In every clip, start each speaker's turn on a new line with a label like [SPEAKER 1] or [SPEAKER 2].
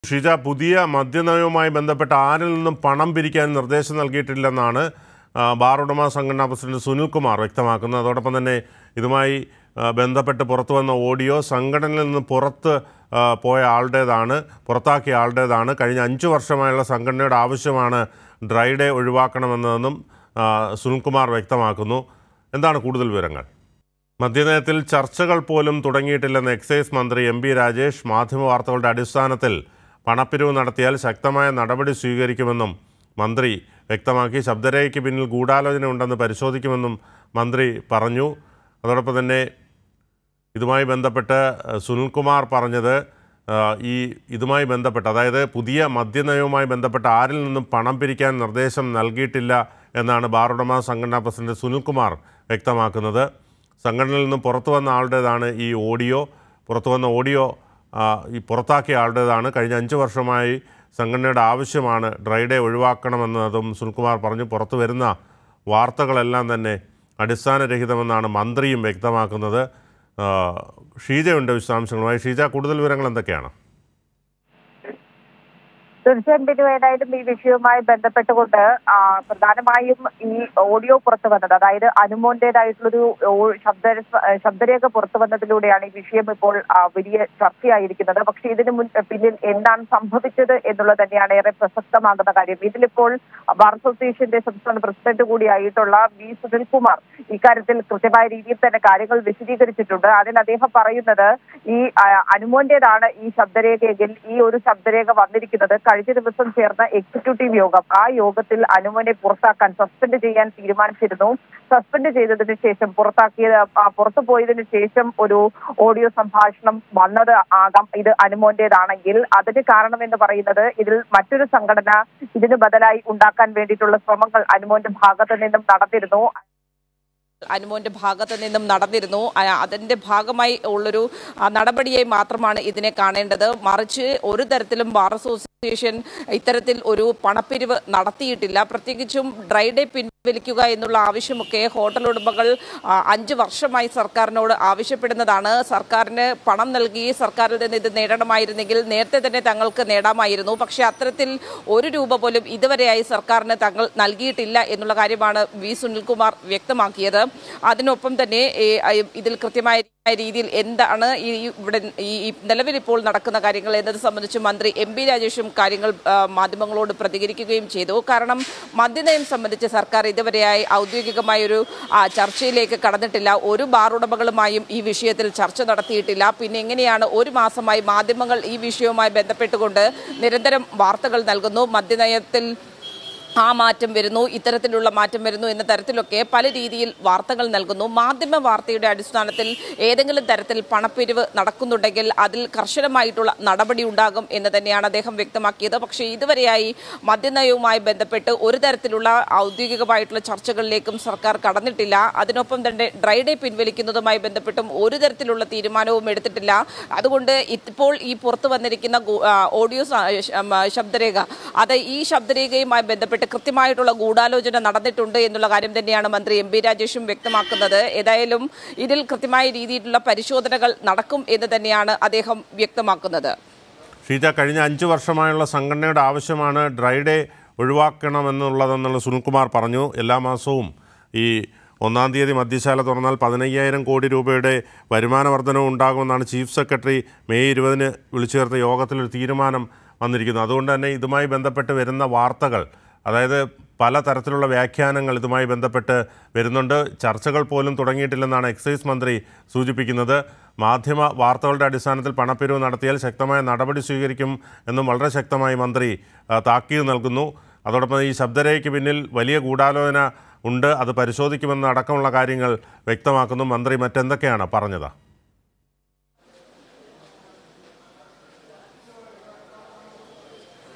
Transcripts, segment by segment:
[SPEAKER 1] ഷിജ പുതിയ മദ്യനയവുമായി ബന്ധപ്പെട്ട് ആരിൽ നിന്നും പണം പിരിക്കാൻ നിർദ്ദേശം നൽകിയിട്ടില്ലെന്നാണ് ആ, ബാർ ഉടമ സംഘടനാ പ്രസിഡന്റ് സുനിൽകുമാർ വ്യക്തമാക്കുന്നത് അതോടൊപ്പം തന്നെ ഇതുമായി ആ, ബന്ധപ്പെട്ട് പുറത്തു വന്ന ഓഡിയോ സംഘടനയിൽ നിന്ന് പുറത്ത് ആ, പോയ ആളുടേതാണ് പുറത്താക്കിയ ആളുടേതാണ് കഴിഞ്ഞ അഞ്ചു വർഷമായുള്ള സംഘടനയുടെ ആവശ്യമാണ് ഡ്രൈ ഡേ ഒഴിവാക്കണമെന്നതെന്നും ആ, സുനിൽകുമാർ വ്യക്തമാക്കുന്നു എന്താണ് കൂടുതൽ വിവരങ്ങൾ മദ്യനയത്തിൽ ചർച്ചകൾ പോലും തുടങ്ങിയിട്ടില്ലെന്ന് എക്സൈസ് മന്ത്രി എം പി രാജേഷ് മാധ്യമവാർത്തകളുടെ അടിസ്ഥാനത്തിൽ പണപ്പിരിവ് നടത്തിയാൽ ശക്തമായ നടപടി സ്വീകരിക്കുമെന്നും മന്ത്രി വ്യക്തമാക്കി ശബ്ദരേഖയ്ക്ക് പിന്നിൽ ഗൂഢാലോചന ഉണ്ടെന്ന് പരിശോധിക്കുമെന്നും മന്ത്രി പറഞ്ഞു അതോടൊപ്പം തന്നെ ഇതുമായി ബന്ധപ്പെട്ട് അഹ്, സുനിൽകുമാർ പറഞ്ഞത് ആഹ്, ഈ ഇതുമായി ബന്ധപ്പെട്ട് അതായത് പുതിയ മദ്യനയവുമായി ബന്ധപ്പെട്ട് ആരിൽ നിന്നും പണം പിരിക്കാൻ നിർദ്ദേശം നൽകിയിട്ടില്ല എന്നാണ് ബാർ ഉടമ സംഘടനാ പ്രസിഡന്റ് സുനിൽകുമാർ വ്യക്തമാക്കുന്നത് സംഘടനയിൽ നിന്നും പുറത്തു വന്ന ആളുടേതാണ് ഈ ഓഡിയോ പുറത്തു വന്ന ഓഡിയോ ആ, ഈ പുറത്താക്കിയ ആളുടേതാണ് കഴിഞ്ഞ അഞ്ച് വർഷമായി സംഘടനയുടെ ആവശ്യമാണ് ഡ്രൈ ഡേ ഒഴിവാക്കണമെന്നതും സുനിൽകുമാർ പറഞ്ഞു പുറത്തു വരുന്ന വാർത്തകളെല്ലാം തന്നെ അടിസ്ഥാനരഹിതമെന്നാണ് മന്ത്രിയും വ്യക്തമാക്കുന്നത് ആ, ഷീജയുണ്ട് വിശദാംശങ്ങളുമായി ഷീജ കൂടുതൽ വിവരങ്ങൾ എന്തൊക്കെയാണ്
[SPEAKER 2] തീർച്ചയായും ബിനു ഏതായാലും ഈ വിഷയവുമായി ബന്ധപ്പെട്ടുകൊണ്ട് ആ, പ്രധാനമായും ഈ ഓഡിയോ പുറത്തു വന്നത് അതായത് അനുമോന്റേതായിട്ടുള്ളൊരു ഓ- ശബ്ദ ശബ്ദരേഖ പുറത്തു വന്നതിലൂടെയാണ് ഈ വിഷയം ഇപ്പോൾ ആ, വലിയ ചർച്ചയായിരിക്കുന്നത് പക്ഷേ ഇതിന് മുൻ പിന്നിൽ എന്താണ് സംഭവിച്ചത് എന്നുള്ളത് തന്നെയാണ് ഏറെ പ്രസക്തമാകുന്ന കാര്യം ഇതിലിപ്പോൾ ബാർ അസോസിയേഷന്റെ സംസ്ഥാന പ്രസിഡന്റ് കൂടിയായിട്ടുള്ള വി സുനിൽകുമാർ ഇക്കാര്യത്തിൽ കൃത്യമായ രീതിയിൽ തന്നെ കാര്യങ്ങൾ വിശദീകരിച്ചിട്ടുണ്ട് അതിൽ അദ്ദേഹം പറയുന്നത് ഈ ആ, അനുമോന്റേതാണ് ഈ ശബ്ദരേഖയെങ്കിൽ ഈ ഒരു ശബ്ദരേഖ വന്നിരിക്കുന്നത് കഴിഞ്ഞ ദിവസം ചേർന്ന എക്സിക്യൂട്ടീവ് യോഗം ആ യോഗത്തിൽ അനുമോനെ പുറത്താക്കാൻ സസ്പെൻഡ് ചെയ്യാൻ തീരുമാനിച്ചിരുന്നു സസ്പെൻഡ് ചെയ്തതിന് ശേഷം പുറത്താക്കിയത് ആ, പുറത്തു പോയതിനു ശേഷം ഒരു ഓഡിയോ സംഭാഷണം വന്നത് ആകാം ഇത് അനുമോന്റേതാണെങ്കിൽ അതിന് കാരണം എന്ന് പറയുന്നത് ഇതിൽ മറ്റൊരു സംഘടന ഇതിന് ബദലായി ഉണ്ടാക്കാൻ വേണ്ടിയിട്ടുള്ള ശ്രമങ്ങൾ അനുമോന്റെ ഭാഗത്തു നിന്നും നടന്നിരുന്നു
[SPEAKER 3] അനുമോന്റെ ഭാഗത്ത് നിന്നും നടന്നിരുന്നു അ- അതിന്റെ ഭാഗമായി ഉള്ളൊരു ആ, നടപടിയായി മാത്രമാണ് ഇതിനെ കാണേണ്ടത് മറിച്ച് ഒരു തരത്തിലും ബാർ അസോസിയേഷൻ ഇത്തരത്തിൽ ഒരു പണപ്പിരിവ് നടത്തിയിട്ടില്ല പ്രത്യേകിച്ചും ഡ്രൈ ഡേ പിൻവലിക്കുക എന്നുള്ള ആവശ്യമൊക്കെ ഹോട്ടൽ ഉടമകൾ ആ, അഞ്ച് വർഷമായി സർക്കാരിനോട് ആവശ്യപ്പെടുന്നതാണ് സർക്കാരിന് പണം നൽകി സർക്കാരിൽ നിന്ന് ഇത് നേടണമായിരുന്നെങ്കിൽ നേരത്തെ തന്നെ തങ്ങൾക്ക് നേടാമായിരുന്നു പക്ഷേ അത്തരത്തിൽ ഒരു രൂപ പോലും ഇതുവരെയായി സർക്കാരിന് തങ്ങൾ നൽകിയിട്ടില്ല എന്നുള്ള കാര്യമാണ് വി സുനിൽകുമാർ വ്യക്തമാക്കിയത് അതിനൊപ്പം തന്നെ ഏ, ഐ- ഇതിൽ കൃത്യമായ രീതിയിൽ എന്താണ് ഈ ഈ ഇവിടെ ഈ ഈ നിലവിൽ ഇപ്പോൾ നടക്കുന്ന കാര്യങ്ങൾ എന്നത് സംബന്ധിച്ച് മന്ത്രി എം പി രാജേഷും കാര്യങ്ങൾ ആ, മാധ്യമങ്ങളോട് പ്രതികരിക്കുകയും ചെയ്തു കാരണം മദ്യനയം സംബന്ധിച്ച് സർക്കാർ ഇതുവരെയായി ഔദ്യോഗികമായ ഒരു ആ, ചർച്ചയിലേക്ക് കടന്നിട്ടില്ല ഒരു ബാർ ഉടമകളുമായും ഈ വിഷയത്തിൽ ചർച്ച നടത്തിയിട്ടില്ല പിന്നെ എങ്ങനെയാണ് ഒരു മാസമായി മാധ്യമങ്ങൾ ഈ വിഷയവുമായി ബന്ധപ്പെട്ടുകൊണ്ട് നിരന്തരം വാർത്തകൾ നൽകുന്നു മദ്യനയത്തിൽ ആ മാറ്റം വരുന്നു ഇത്തരത്തിലുള്ള മാറ്റം വരുന്നു എന്ന തരത്തിലൊക്കെ പല രീതിയിൽ വാർത്തകൾ നൽകുന്നു മാധ്യമ വാർത്തയുടെ അടിസ്ഥാനത്തിൽ ഏതെങ്കിലും തരത്തിൽ പണപ്പിരിവ് നടക്കുന്നുണ്ടെങ്കിൽ അതിൽ കർശനമായിട്ടുള്ള നടപടി ഉണ്ടാകും എന്ന് തന്നെയാണ് അദ്ദേഹം വ്യക്തമാക്കിയത് പക്ഷേ ഇതുവരെയായി മദ്യനയവുമായി ബന്ധപ്പെട്ട് ഒരു തരത്തിലുള്ള ഔദ്യോഗികമായിട്ടുള്ള ചർച്ചകളിലേക്കും സർക്കാർ കടന്നിട്ടില്ല അതിനൊപ്പം തന്നെ ഡ്രൈ ഡേ പിൻവലിക്കുന്നതുമായി ബന്ധപ്പെട്ടും ഒരു തരത്തിലുള്ള തീരുമാനവും എടുത്തിട്ടില്ല അതുകൊണ്ട് ഇപ്പോൾ ഈ പുറത്തു വന്നിരിക്കുന്ന ഗു- ആ, ഓഡിയോ സ- ശ- ശബ്ദരേഖ അത് ഈ ശബ്ദരേഖയുമായി ബന്ധപ്പെട്ട് കൃത്യമായിട്ടുള്ള ഗൂഢാലോചന നടന്നിട്ടുണ്ട് എന്നുള്ള കാര്യം തന്നെയാണ് മന്ത്രി എം പി രാജേഷും വ്യക്തമാക്കുന്നത് ഏതായാലും ഇതിൽ കൃത്യമായ രീതിയിലുള്ള പരിശോധനകൾ നടക്കും എന്ന് തന്നെയാണ് അദ്ദേഹം വ്യക്തമാക്കുന്നത്
[SPEAKER 1] ഷീജ കഴിഞ്ഞ അഞ്ച് വർഷമായുള്ള സംഘടനയുടെ ആവശ്യമാണ് ഡ്രൈ ഡേ ഒഴിവാക്കണമെന്നുള്ളതെന്നുള്ള സുനിൽകുമാർ പറഞ്ഞു എല്ലാ മാസവും ഈ ഒന്നാം തീയതി മദ്യശാല തുറന്നാൽ പതിനയ്യായിരം കോടി രൂപയുടെ വരുമാന വർധനവും ഉണ്ടാകുമെന്നാണ് ചീഫ് സെക്രട്ടറി മെയ് ഇരുപതിന് വിളിച്ചു ചേർത്ത യോഗത്തിലൊരു തീരുമാനം വന്നിരിക്കുന്നത് അതുകൊണ്ട് തന്നെ ഇതുമായി ബന്ധപ്പെട്ട് വരുന്ന വാർത്തകൾ അതായത് പല തരത്തിലുള്ള വ്യാഖ്യാനങ്ങൾ ഇതുമായി ബന്ധപ്പെട്ട് വരുന്നുണ്ട് ചർച്ചകൾ പോലും തുടങ്ങിയിട്ടില്ലെന്നാണ് എക്സൈസ് മന്ത്രി സൂചിപ്പിക്കുന്നത് മാധ്യമ വാർത്തകളുടെ അടിസ്ഥാനത്തിൽ പണപ്പിരിവ് നടത്തിയാൽ ശക്തമായ നടപടി സ്വീകരിക്കും എന്നും വളരെ ശക്തമായി മന്ത്രി ആ, താക്കീത് നൽകുന്നു അതോടൊപ്പം ഈ ശബ്ദരേഖയ്ക്ക് പിന്നിൽ വലിയ ഗൂഢാലോചന ഉണ്ട് അത് പരിശോധിക്കുമെന്ന് അടക്കമുള്ള കാര്യങ്ങൾ വ്യക്തമാക്കുന്നു മന്ത്രി മറ്റെന്തൊക്കെയാണ് പറഞ്ഞത്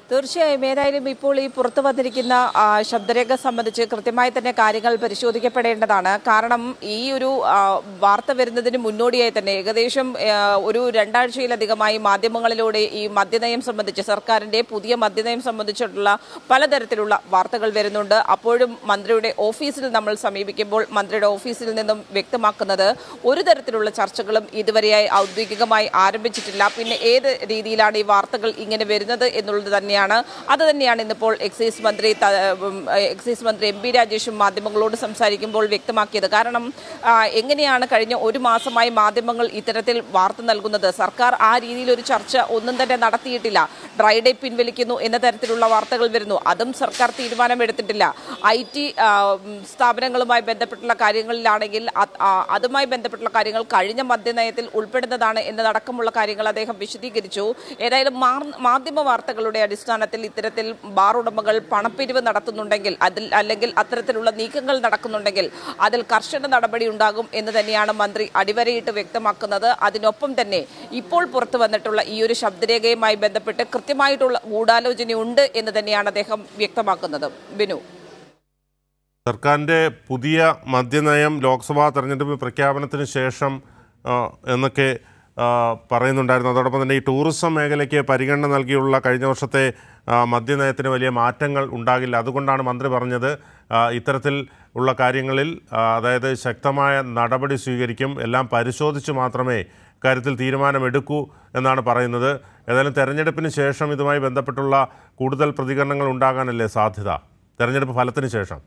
[SPEAKER 3] തീർച്ചയായും ഏതായാലും ഇപ്പോൾ ഈ പുറത്തു വന്നിരിക്കുന്ന ആ, ശബ്ദരേഖ സംബന്ധിച്ച് കൃത്യമായി തന്നെ കാര്യങ്ങൾ പരിശോധിക്കപ്പെടേണ്ടതാണ് കാരണം ഈ ഒരു ആ, വാർത്ത വരുന്നതിന് മുന്നോടിയായി തന്നെ ഏകദേശം ആ, ഒരു രണ്ടാഴ്ചയിലധികമായി മാധ്യമങ്ങളിലൂടെ ഈ മദ്യനയം സംബന്ധിച്ച് സർക്കാരിന്റെ പുതിയ മദ്യനയം സംബന്ധിച്ചിട്ടുള്ള പലതരത്തിലുള്ള വാർത്തകൾ വരുന്നുണ്ട് അപ്പോഴും മന്ത്രിയുടെ ഓഫീസിൽ നമ്മൾ സമീപിക്കുമ്പോൾ മന്ത്രിയുടെ ഓഫീസിൽ നിന്നും വ്യക്തമാക്കുന്നത് ഒരു തരത്തിലുള്ള ചർച്ചകളും ഇതുവരെയായി ഔദ്യോഗികമായി ആരംഭിച്ചിട്ടില്ല പിന്നെ ഏത് രീതിയിലാണ് ഈ വാർത്തകൾ ഇങ്ങനെ വരുന്നത് എന്നുള്ളത് തന്നെയാണ് അത് തന്നെയാണ് ഇന്നിപ്പോൾ എക്സൈസ് മന്ത്രി ത- ഉം, എക്സൈസ് മന്ത്രി എം പി രാജേഷും മാധ്യമങ്ങളോട് സംസാരിക്കുമ്പോൾ വ്യക്തമാക്കിയത് കാരണം ആ, എങ്ങനെയാണ് കഴിഞ്ഞ ഒരു മാസമായി മാധ്യമങ്ങൾ ഇത്തരത്തിൽ വാർത്ത നൽകുന്നത് സർക്കാർ ആ രീതിയിൽ ഒരു ചർച്ച ഒന്നും തന്നെ നടത്തിയിട്ടില്ല ഡ്രൈ ഡേ പിൻവലിക്കുന്നു എന്ന തരത്തിലുള്ള വാർത്തകൾ വരുന്നു അതും സർക്കാർ തീരുമാനമെടുത്തിട്ടില്ല ഐ ടി സ്ഥാപനങ്ങളുമായി ബന്ധപ്പെട്ടുള്ള കാര്യങ്ങളിലാണെങ്കിൽ അത്- ആ, അതുമായി ബന്ധപ്പെട്ടുള്ള കാര്യങ്ങൾ കഴിഞ്ഞ മദ്യനയത്തിൽ ഉൾപ്പെടുന്നതാണ് എന്നതടക്കമുള്ള കാര്യങ്ങൾ അദ്ദേഹം വിശദീകരിച്ചു ഏതായാലും മാർ- മാധ്യമ വാർത്തകളുടെ അടിസ്ഥാനത്തിൽ ഇത്തരത്തിൽ ബാർ ഉടമകൾ പണപ്പിരിവ് നടത്തുന്നുണ്ടെങ്കിൽ അതിൽ അല്ലെങ്കിൽ അത്തരത്തിലുള്ള നീക്കങ്ങൾ നടക്കുന്നുണ്ടെങ്കിൽ അതിൽ കർശന നടപടി ഉണ്ടാകും എന്ന് തന്നെയാണ് മന്ത്രി അടിവരയിട്ട് വ്യക്തമാക്കുന്നത് അതിനൊപ്പം തന്നെ ഇപ്പോൾ പുറത്തു വന്നിട്ടുള്ള ഈ ഒരു ശബ്ദരേഖയുമായി ബന്ധപ്പെട്ട് കൃത്യമായിട്ടുള്ള ഗൂഢാലോചനയുണ്ട് എന്ന് തന്നെയാണ് അദ്ദേഹം വ്യക്തമാക്കുന്നത് ബിനു
[SPEAKER 1] സർക്കാരിൻ്റെ പുതിയ മദ്യനയം ലോക്സഭാ തെരഞ്ഞെടുപ്പ് പ്രഖ്യാപനത്തിന് ശേഷം ആ, എന്നൊക്കെ ആ, പറയുന്നുണ്ടായിരുന്നു അതോടൊപ്പം തന്നെ ഈ ടൂറിസം മേഖലയ്ക്ക് പരിഗണന നൽകിയുള്ള കഴിഞ്ഞ വർഷത്തെ ആ, മദ്യനയത്തിന് വലിയ മാറ്റങ്ങൾ ഉണ്ടാകില്ല അതുകൊണ്ടാണ് മന്ത്രി പറഞ്ഞത് ആ, ഇത്തരത്തിൽ ഉള്ള കാര്യങ്ങളിൽ ആ, അതായത് ശക്തമായ നടപടി സ്വീകരിക്കും എല്ലാം പരിശോധിച്ച് മാത്രമേ കാര്യത്തിൽ തീരുമാനമെടുക്കൂ എന്നാണ് പറയുന്നത് ഏതായാലും തെരഞ്ഞെടുപ്പിന് ശേഷം ഇതുമായി ബന്ധപ്പെട്ടുള്ള കൂടുതൽ പ്രതികരണങ്ങൾ ഉണ്ടാകാനല്ലേ സാധ്യത തെരഞ്ഞെടുപ്പ് ഫലത്തിന് ശേഷം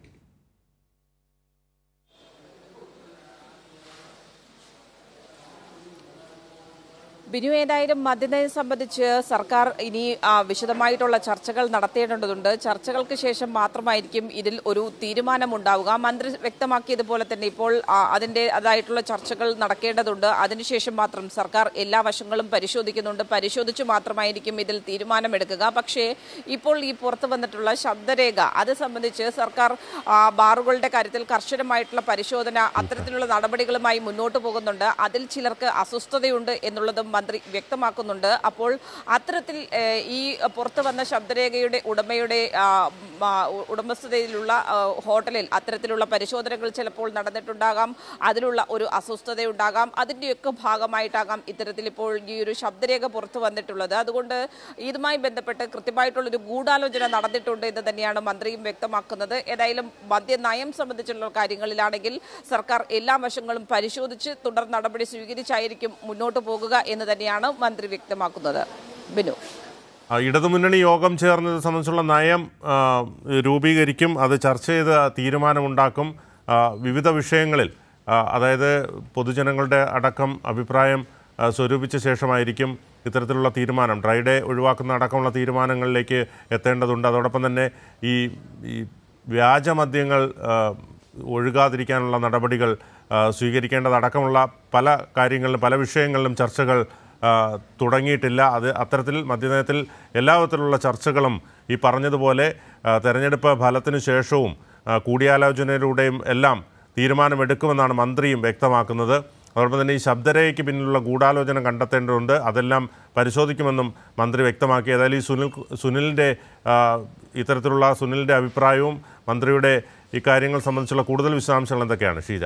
[SPEAKER 3] ബിനു ഏതായാലും മദ്യനയം സംബന്ധിച്ച് സർക്കാർ ഇനി ആ, വിശദമായിട്ടുള്ള ചർച്ചകൾ നടത്തേണ്ടതുണ്ട് ചർച്ചകൾക്ക് ശേഷം മാത്രമായിരിക്കും ഇതിൽ ഒരു തീരുമാനമുണ്ടാവുക മന്ത്രി വ്യക്തമാക്കിയതുപോലെ തന്നെ ഇപ്പോൾ ആ, അതിന്റെ അതായിട്ടുള്ള ചർച്ചകൾ നടക്കേണ്ടതുണ്ട് അതിനുശേഷം മാത്രം സർക്കാർ എല്ലാ വശങ്ങളും പരിശോധിക്കുന്നുണ്ട് പരിശോധിച്ചു മാത്രമായിരിക്കും ഇതിൽ തീരുമാനമെടുക്കുക പക്ഷേ ഇപ്പോൾ ഈ പുറത്തു വന്നിട്ടുള്ള ശബ്ദരേഖ അത് സംബന്ധിച്ച് സർക്കാർ ആ, ബാറുകളുടെ കാര്യത്തിൽ കർശനമായിട്ടുള്ള പരിശോധന അത്തരത്തിലുള്ള നടപടികളുമായി മുന്നോട്ട് പോകുന്നുണ്ട് അതിൽ ചിലർക്ക് അസ്വസ്ഥതയുണ്ട് എന്നുള്ളതും മന്ത്രി വ്യക്തമാക്കുന്നുണ്ട് അപ്പോൾ അത്തരത്തിൽ ഏഹ്, ഈ പുറത്തു വന്ന ശബ്ദരേഖയുടെ ഉടമയുടെ ആ, ഉം, ആ, ഉ- ഉടമസ്ഥതയിലുള്ള ആ, ഹോട്ടലിൽ അത്തരത്തിലുള്ള പരിശോധനകൾ ചിലപ്പോൾ നടന്നിട്ടുണ്ടാകാം അതിലുള്ള ഒരു അസ്വസ്ഥതയുണ്ടാകാം അതിൻ്റെയൊക്കെ ഭാഗമായിട്ടാകാം ഇത്തരത്തിൽ ഇപ്പോൾ ഈ ഒരു ശബ്ദരേഖ പുറത്തു വന്നിട്ടുള്ളത് അതുകൊണ്ട് ഇതുമായി ബന്ധപ്പെട്ട് കൃത്യമായിട്ടുള്ളൊരു ഗൂഢാലോചന നടന്നിട്ടുണ്ട് എന്ന് തന്നെയാണ് മന്ത്രിയും വ്യക്തമാക്കുന്നത് ഏതായാലും മദ്യനയം സംബന്ധിച്ചുള്ള കാര്യങ്ങളിലാണെങ്കിൽ സർക്കാർ എല്ലാ വശങ്ങളും പരിശോധിച്ച് തുടർ നടപടി സ്വീകരിച്ചായിരിക്കും മുന്നോട്ട് പോകുക എന്ന് തന്നെയാണ് മന്ത്രി വ്യക്തമാക്കുന്നത് ബിനു
[SPEAKER 1] ആ, ഇടതുമുന്നണി യോഗം ചേർന്ന് ഇത് സംബന്ധിച്ചുള്ള നയം ആ, രൂപീകരിക്കും അത് ചർച്ച ചെയ്ത് തീരുമാനമുണ്ടാക്കും ആ, വിവിധ വിഷയങ്ങളിൽ ആ, അതായത് പൊതുജനങ്ങളുടെ അടക്കം അഭിപ്രായം ആ, സ്വരൂപിച്ച ശേഷമായിരിക്കും ഇത്തരത്തിലുള്ള തീരുമാനം ഡ്രൈ ഡേ ഒഴിവാക്കുന്ന അടക്കമുള്ള തീരുമാനങ്ങളിലേക്ക് എത്തേണ്ടതുണ്ട് അതോടൊപ്പം തന്നെ ഈ ഈ വ്യാജമദ്യങ്ങൾ ആ, ഒഴുകാതിരിക്കാനുള്ള നടപടികൾ ആ, സ്വീകരിക്കേണ്ടതടക്കമുള്ള പല കാര്യങ്ങളിലും പല വിഷയങ്ങളിലും ചർച്ചകൾ ആ, തുടങ്ങിയിട്ടില്ല അത് അത്തരത്തിൽ മദ്യനയത്തിൽ എല്ലാവിധത്തിലുള്ള ചർച്ചകളും ഈ പറഞ്ഞതുപോലെ ആ, തെരഞ്ഞെടുപ്പ് ഫലത്തിന് ശേഷവും ആ, കൂടിയാലോചനയിലൂടെയും എല്ലാം തീരുമാനമെടുക്കുമെന്നാണ് മന്ത്രിയും വ്യക്തമാക്കുന്നത് അതോടൊപ്പം തന്നെ ഈ ശബ്ദരേഖയ്ക്ക് പിന്നിലുള്ള ഗൂഢാലോചന കണ്ടെത്തേണ്ടതുണ്ട് അതെല്ലാം പരിശോധിക്കുമെന്നും മന്ത്രി വ്യക്തമാക്കി ഏതായാലും ഈ സുനിൽ സുനിലിൻ്റെ ആ, ഇത്തരത്തിലുള്ള സുനിലിൻ്റെ അഭിപ്രായവും മന്ത്രിയുടെ ഇക്കാര്യങ്ങൾ സംബന്ധിച്ചുള്ള കൂടുതൽ വിശദാംശങ്ങൾ എന്തൊക്കെയാണ് ഷീജ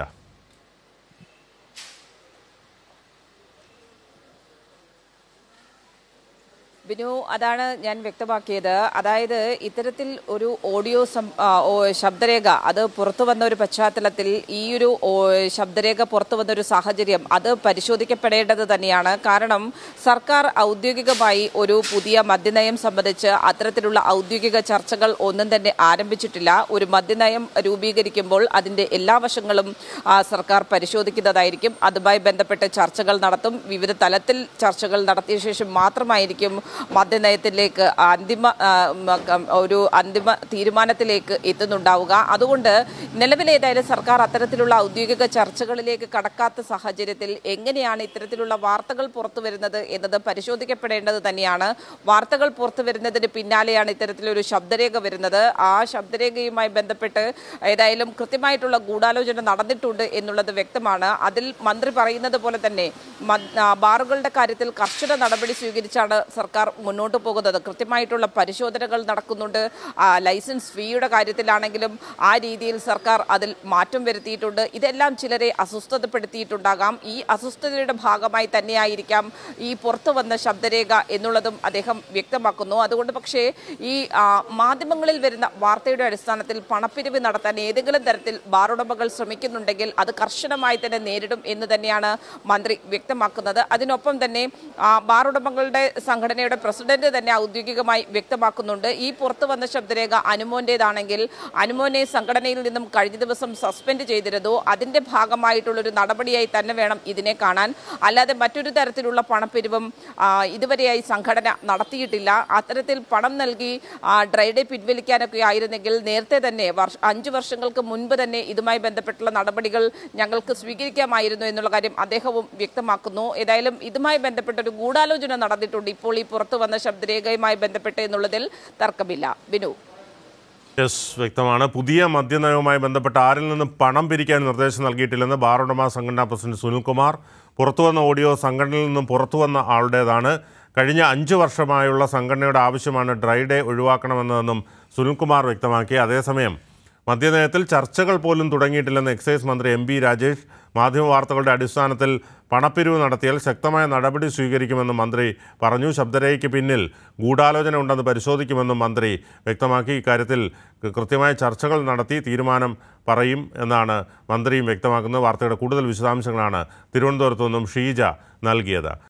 [SPEAKER 3] ബിനു അതാണ് ഞാൻ വ്യക്തമാക്കിയത് അതായത് ഇത്തരത്തിൽ ഒരു ഓഡിയോ സം ആ, ഓ, ശബ്ദരേഖ അത് പുറത്തു വന്ന ഒരു പശ്ചാത്തലത്തിൽ ഈ ഒരു ഓ, ശബ്ദരേഖ പുറത്തു വന്ന ഒരു സാഹചര്യം അത് പരിശോധിക്കപ്പെടേണ്ടത് തന്നെയാണ് കാരണം സർക്കാർ ഔദ്യോഗികമായി ഒരു പുതിയ മദ്യനയം സംബന്ധിച്ച് അത്തരത്തിലുള്ള ഔദ്യോഗിക ചർച്ചകൾ ഒന്നും തന്നെ ആരംഭിച്ചിട്ടില്ല ഒരു മദ്യനയം രൂപീകരിക്കുമ്പോൾ അതിന്റെ എല്ലാ വശങ്ങളും ആ, സർക്കാർ പരിശോധിക്കുന്നതായിരിക്കും അതുമായി ബന്ധപ്പെട്ട് ചർച്ചകൾ നടത്തും വിവിധ തലത്തിൽ ചർച്ചകൾ നടത്തിയ ശേഷം മാത്രമായിരിക്കും മദ്യനയത്തിലേക്ക് അന്തിമ ആ, മ, കം- ഒരു അന്തിമ തീരുമാനത്തിലേക്ക് എത്തുന്നുണ്ടാവുക അതുകൊണ്ട് നിലവിലേതായാലും സർക്കാർ അത്തരത്തിലുള്ള ഔദ്യോഗിക ചർച്ചകളിലേക്ക് കടക്കാത്ത സാഹചര്യത്തിൽ എങ്ങനെയാണ് ഇത്തരത്തിലുള്ള വാർത്തകൾ പുറത്തു വരുന്നത് എന്നത് പരിശോധിക്കപ്പെടേണ്ടത് തന്നെയാണ് വാർത്തകൾ പുറത്തു വരുന്നതിന് പിന്നാലെയാണ് ഇത്തരത്തിലൊരു ശബ്ദരേഖ വരുന്നത് ആ ശബ്ദരേഖയുമായി ബന്ധപ്പെട്ട് ഏതായാലും കൃത്യമായിട്ടുള്ള ഗൂഢാലോചന നടന്നിട്ടുണ്ട് എന്നുള്ളത് വ്യക്തമാണ് അതിൽ മന്ത്രി പറയുന്നത് പോലെ തന്നെ മദ്- ആ, ബാറുകളുടെ കാര്യത്തിൽ കർശന നടപടി സ്വീകരിച്ചാണ് സർക്കാർ മുന്നോട്ട് പോകുന്നത് കൃത്യമായിട്ടുള്ള പരിശോധനകൾ നടക്കുന്നുണ്ട് ആ, ലൈസൻസ് ഫീയുടെ കാര്യത്തിലാണെങ്കിലും ആ രീതിയിൽ സർക്കാർ അതിൽ മാറ്റം വരുത്തിയിട്ടുണ്ട് ഇതെല്ലാം ചിലരെ അസ്വസ്ഥതപ്പെടുത്തിയിട്ടുണ്ടാകാം ഈ അസ്വസ്ഥതയുടെ ഭാഗമായി തന്നെയായിരിക്കാം ഈ പുറത്തു വന്ന ശബ്ദരേഖ എന്നുള്ളതും അദ്ദേഹം വ്യക്തമാക്കുന്നു അതുകൊണ്ട് പക്ഷേ ഈ ആ, മാധ്യമങ്ങളിൽ വരുന്ന വാർത്തയുടെ അടിസ്ഥാനത്തിൽ പണപ്പിരിവ് നടത്താൻ ഏതെങ്കിലും തരത്തിൽ ബാറുടമകൾ ശ്രമിക്കുന്നുണ്ടെങ്കിൽ അത് കർശനമായി തന്നെ നേരിടും എന്ന് തന്നെയാണ് മന്ത്രി വ്യക്തമാക്കുന്നത് അതിനൊപ്പം തന്നെ ആ, ബാറുടമകളുടെ സംഘടനയുടെ പ്രസിഡന്റ് തന്നെ ഔദ്യോഗികമായി വ്യക്തമാക്കുന്നുണ്ട് ഈ പുറത്തു വന്ന ശബ്ദരേഖ അനുമോന്റേതാണെങ്കിൽ അനുമോനെ സംഘടനയിൽ നിന്നും കഴിഞ്ഞ ദിവസം സസ്പെൻഡ് ചെയ്തിരുന്നു അതിന്റെ ഭാഗമായിട്ടുള്ളൊരു നടപടിയായി തന്നെ വേണം ഇതിനെ കാണാൻ അല്ലാതെ മറ്റൊരു തരത്തിലുള്ള പണപ്പിരിവും ആ, ഇതുവരെയായി സംഘടന നടത്തിയിട്ടില്ല അത്തരത്തിൽ പണം നൽകി ആ, ഡ്രൈ ഡേ പിൻവലിക്കാനൊക്കെ ആയിരുന്നെങ്കിൽ നേരത്തെ തന്നെ വർഷ അഞ്ചു വർഷങ്ങൾക്ക് മുൻപ് തന്നെ ഇതുമായി ബന്ധപ്പെട്ടുള്ള നടപടികൾ ഞങ്ങൾക്ക് സ്വീകരിക്കാമായിരുന്നു എന്നുള്ള കാര്യം അദ്ദേഹവും വ്യക്തമാക്കുന്നു ഏതായാലും ഇതുമായി ബന്ധപ്പെട്ട ഒരു ഗൂഢാലോചന നടന്നിട്ടുണ്ട് ഇപ്പോൾ ഈ പുറത്തു വന്ന ശബ്ദരേഖയുമായി ബന്ധപ്പെട്ട് എന്നുള്ളതിൽ തർക്കമില്ല ബിനു
[SPEAKER 1] യെസ് വ്യക്തമാണ് പുതിയ മദ്യനയവുമായി ബന്ധപ്പെട്ട് ആരിൽ നിന്നും പണം പിരിക്കാൻ നിർദ്ദേശം നൽകിയിട്ടില്ലെന്ന് ബാർ ഉടമ സംഘടനാ പ്രസിഡന്റ് സുനിൽകുമാർ പുറത്തുവന്ന ഓഡിയോ സംഘടനയിൽ നിന്നും പുറത്തുവന്ന ആളുടേതാണ് കഴിഞ്ഞ അഞ്ച് വർഷമായുള്ള സംഘടനയുടെ ആവശ്യമാണ് ഡ്രൈ ഡേ ഒഴിവാക്കണമെന്നതെന്നും സുനിൽകുമാർ വ്യക്തമാക്കി അതേസമയം മദ്യനയത്തിൽ ചർച്ചകൾ പോലും തുടങ്ങിയിട്ടില്ലെന്ന് എക്സൈസ് മന്ത്രി എം ബി രാജേഷ് മാധ്യമവാർത്തകളുടെ അടിസ്ഥാനത്തിൽ പണപ്പിരിവ് നടത്തിയാൽ ശക്തമായ നടപടി സ്വീകരിക്കുമെന്നും മന്ത്രി പറഞ്ഞു ശബ്ദരേഖയ്ക്ക് പിന്നിൽ ഗൂഢാലോചന ഉണ്ടെന്ന് പരിശോധിക്കുമെന്നും മന്ത്രി വ്യക്തമാക്കി ഇക്കാര്യത്തിൽ കൃത്യമായ ചർച്ചകൾ നടത്തി തീരുമാനം പറയും എന്നാണ് മന്ത്രിയും വ്യക്തമാക്കുന്നത് വാർത്തയുടെ കൂടുതൽ വിശദാംശങ്ങളാണ് തിരുവനന്തപുരത്തു നിന്നും ഷീജ നൽകിയത്